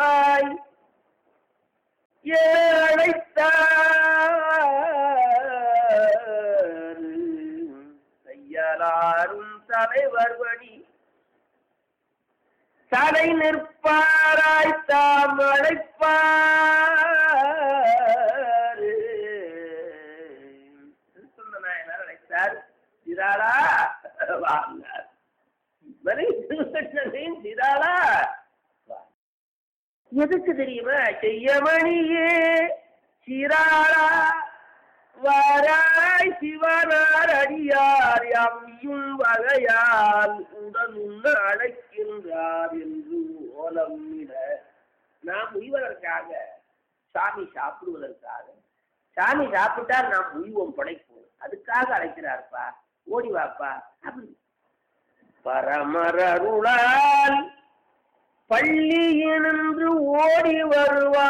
வருவாய் ஏழைத்தார் கையாளாரும் தலைவர் பணி தலை நிற்பாராய் தாம் அழைப்பார் சொன்ன நாயனார் அழைத்தார் சிராளா வாங்க சிராளா எதுக்கு தெரியுமா செய்யமணியே சிராளா வாராய் சிவனார் அடியார் எம்யும் வகையால் உடனுள்ள அழைக்கின்றார் என்று ஓலமிட நாம் உய்வதற்காக சாமி சாப்பிடுவதற்காக சாமி சாப்பிட்டால் நாம் உய்வோம் படைப்போம் அதுக்காக அழைக்கிறார்ப்பா ஓடி வாப்பா அப்படி பரமரருளால் பள்ளியினின்று ஓடி வருவார்